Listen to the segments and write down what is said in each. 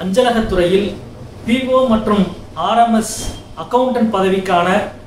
அஞ்சலகத்துறையில் PO மற்றும் RMS accountant பதவிக்கான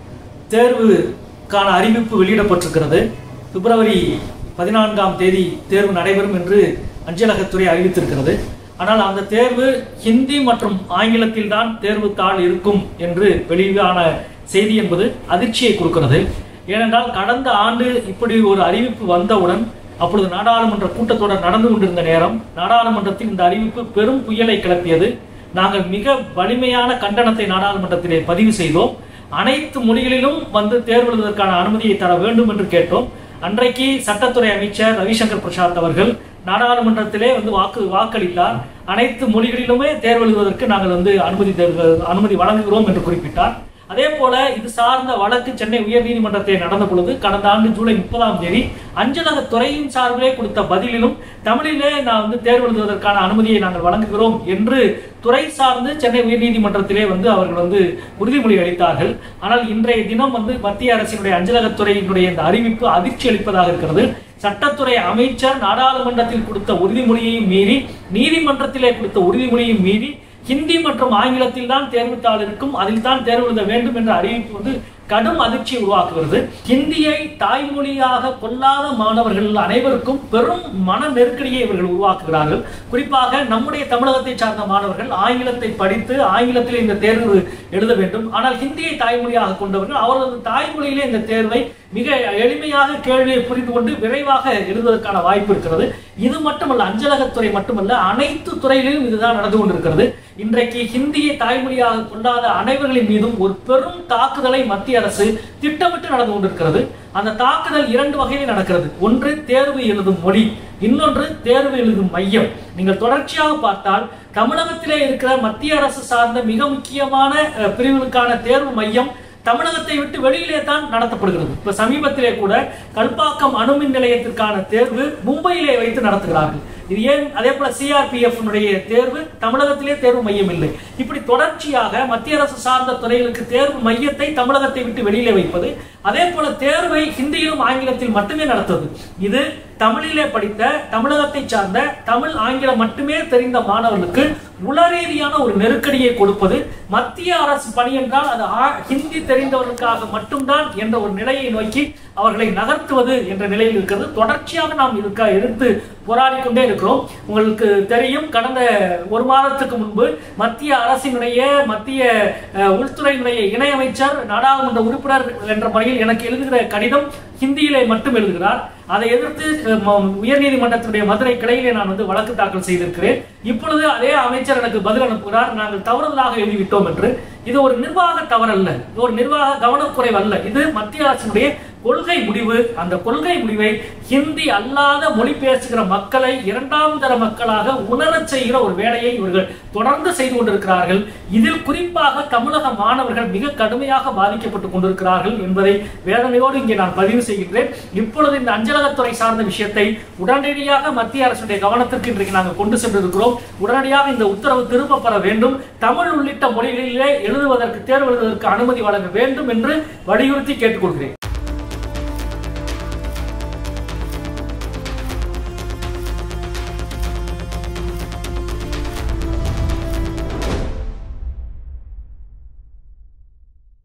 தேர்வுக்கான அறிவிப்பு வெளியிடப்பட்டிருக்கிறது பிப்ரவரி பதினான்காம் தேதி தேர்வு நடைபெறும் என்று அஞ்சலகத்துறை அறிவித்திருக்கிறது ஆனால் அந்த தேர்வு ஹிந்தி மற்றும் ஆங்கிலத்தில் தான் தேர்வு தாள் இருக்கும் என்று வெளியான செய்தி என்பது அதிர்ச்சியை கொடுக்கிறது ஏனென்றால் கடந்த ஆண்டு இப்படி ஒரு அறிவிப்பு வந்தவுடன் அப்பொழுது நாடாளுமன்ற கூட்டத்தொடர் நடந்து கொண்டிருந்த நேரம் நாடாளுமன்றத்தில் இந்த அறிவிப்பு பெரும் புயலை கிளப்பியது நாங்கள் மிக வலிமையான கண்டனத்தை நாடாளுமன்றத்திலே பதிவு செய்தோம் அனைத்து மொழிகளிலும் வந்து தேர்வு எழுதுவதற்கான அனுமதியை தர வேண்டும் என்று கேட்டோம் அன்றைக்கு சட்டத்துறை அமைச்சர் ரவிசங்கர் பிரசாத் அவர்கள் நாடாளுமன்றத்திலே வந்து வாக்கு வாக்களித்தார் அனைத்து மொழிகளிலுமே தேர்வு எழுதுவதற்கு நாங்கள் வந்து அனுமதி தரு- அனுமதி வழங்குகிறோம் என்று குறிப்பிட்டார் அதே போல இது சார்ந்த வழக்கு சென்னை உயர்நீதிமன்றத்தில் நடந்த பொழுது கடந்த ஆண்டு ஜூலை முப்பதாம் தேதி அஞ்சலக துறையின் சார்பிலே கொடுத்த பதிலிலும் தமிழிலே நான் வந்து தேர்வு எழுதுவதற்கான அனுமதியை நாங்கள் வழங்குகிறோம் என்று துறை சார்ந்து சென்னை உயர்நீதிமன்றத்திலே வந்து அவர்கள் வந்து உறுதிமொழி அளித்தார்கள் ஆனால் இன்றைய தினம் வந்து மத்திய அரசினுடைய அஞ்சலகத்துறையினுடைய இந்த அறிவிப்பு அதிர்ச்சி அளிப்பதாக இருக்கிறது சட்டத்துறை அமைச்சர் நாடாளுமன்றத்தில் கொடுத்த உறுதிமொழியையும் மீறி நீதிமன்றத்திலே கொடுத்த உறுதிமொழியையும் மீறி ஹிந்தி மற்றும் ஆங்கிலத்தில் தான் தேர்வுத்தாள் இருக்கும் அதில் தான் தேர்வு எழுத வேண்டும் என்ற அறிவிப்பு வந்து கடும் அதிர்ச்சியை உருவாக்குகிறது ஹிந்தியை தாய்மொழியாக கொள்ளாத மாணவர்கள் அனைவருக்கும் பெரும் மன நெருக்கடியை இவர்கள் உருவாக்குகிறார்கள் குறிப்பாக நம்முடைய தமிழகத்தை சார்ந்த மாணவர்கள் ஆங்கிலத்தை படித்து ஆங்கிலத்தில் இந்த தேர்வு எழுத வேண்டும் ஆனால் ஹிந்தியை தாய்மொழியாக கொண்டவர்கள் அவர்களது தாய்மொழியிலே இந்த தேர்வை மிக எளிமையாக கேள்வியை புரிந்து கொண்டு விரைவாக எழுதுவதற்கான வாய்ப்பு இருக்கிறது இது மட்டுமல்ல அஞ்சலகத்துறை மட்டுமல்ல அனைத்து துறைகளிலும் இதுதான் நடந்து கொண்டிருக்கிறது இன்றைக்கு ஹிந்தியை தாய்மொழியாக கொண்டாத அனைவர்களின் மீதும் ஒரு பெரும் தாக்குதலை மத்திய அரசு திட்டமிட்டு நடந்து கொண்டிருக்கிறது அந்த தாக்குதல் இரண்டு வகையில் நடக்கிறது ஒன்று தேர்வு எழுதும் மொழி இன்னொன்று தேர்வு எழுதும் மையம் நீங்கள் தொடர்ச்சியாக பார்த்தால் தமிழகத்திலே இருக்கிற மத்திய அரசு சார்ந்த மிக முக்கியமான அஹ், பிரிவுகளுக்கான தேர்வு மையம் தமிழகத்தை விட்டு வெளியிலே தான் நடத்தப்படுகிறது இப்ப சமீபத்திலே கூட கல்பாக்கம் அணுமின் நிலையத்திற்கான தேர்வு மும்பையிலே வைத்து நடத்துகிறார்கள் இது ஏன் அதே போல சிஆர்பிஎஃப் தேர்வு தமிழகத்திலே தேர்வு மையம் இல்லை இப்படி தொடர்ச்சியாக மத்திய அரசு சார்ந்த துறைகளுக்கு தேர்வு மையத்தை தமிழகத்தை விட்டு வெளியிலே வைப்பது அதே போல தேர்வை ஹிந்தியிலும் ஆங்கிலத்தில் மட்டுமே நடத்துவது இது தமிழிலே படித்த தமிழகத்தை சார்ந்த தமிழ் ஆங்கிலம் மட்டுமே தெரிந்த மாணவர்களுக்கு உளரீதியான ஒரு நெருக்கடியை கொடுப்பது மத்திய அரசு பணி என்றால் அது ஆ- ஹிந்தி தெரிந்தவர்களுக்காக மட்டும்தான் என்ற ஒரு நிலையை நோக்கி அவர்களை நகர்த்துவது என்ற நிலையில் இருக்கிறது தொடர்ச்சியாக நாம் இதுக்க எதிர்த்து போராடி கொண்டே இருக்கிறோம் உங்களுக்கு தெரியும் கடந்த ஒரு மாதத்துக்கு முன்பு மத்திய அரசினுடைய மத்திய அஹ், உள்துறையினுடைய இணையமைச்சர் நாடாளுமன்ற உறுப்பினர் என்ற முறையில் எனக்கு எழுதுகிற கடிதம் ஹிந்தியிலே மட்டும் எழுதுகிறார் அதை எதிர்த்து அஹ், ம- உயர்நீதிமன்றத்தினுடைய மதுரை கிளையிலே நான் வந்து வழக்கு தாக்கல் செய்திருக்கிறேன் இப்பொழுது அதே அமைச்சர் எனக்கு பதில் அனுப்புகிறார் நாங்கள் தவறுதலாக எழுதிவிட்டோம் என்று இது ஒரு நிர்வாக தவறல்ல இது ஒரு நிர்வாக கவனக்குறைவு அல்ல இது மத்திய அரசினுடைய கொள்கை முடிவு அந்த கொள்கை முடிவை ஹிந்தி அல்லாத மொழி பேசுகிற மக்களை இரண்டாம் தர மக்களாக உணரச் செய்கிற ஒரு வேலையை இவர்கள் தொடர்ந்து செய்து கொண்டிருக்கிறார்கள் இதில் குறிப்பாக தமிழக மாணவர்கள் மிக கடுமையாக பாதிக்கப்பட்டு கொண்டிருக்கிறார்கள் என்பதை வேதனையோடு இங்கே நான் பதிவு செய்கின்றேன் இப்பொழுது இந்த அஞ்சலகத்துறை சார்ந்த விஷயத்தை உடனடியாக மத்திய அரசுடைய கவனத்திற்கு இன்றைக்கு நாங்கள் கொண்டு சென்றிருக்கிறோம் உடனடியாக இந்த உத்தரவு திரும்ப பெற வேண்டும் தமிழ் உள்ளிட்ட மொழிகளிலே எழுதுவதற்கு தேர்வு எழுதுவதற்கு அனுமதி வழங்க வேண்டும் என்று வலியுறுத்தி கேட்டுக்கொள்கிறேன்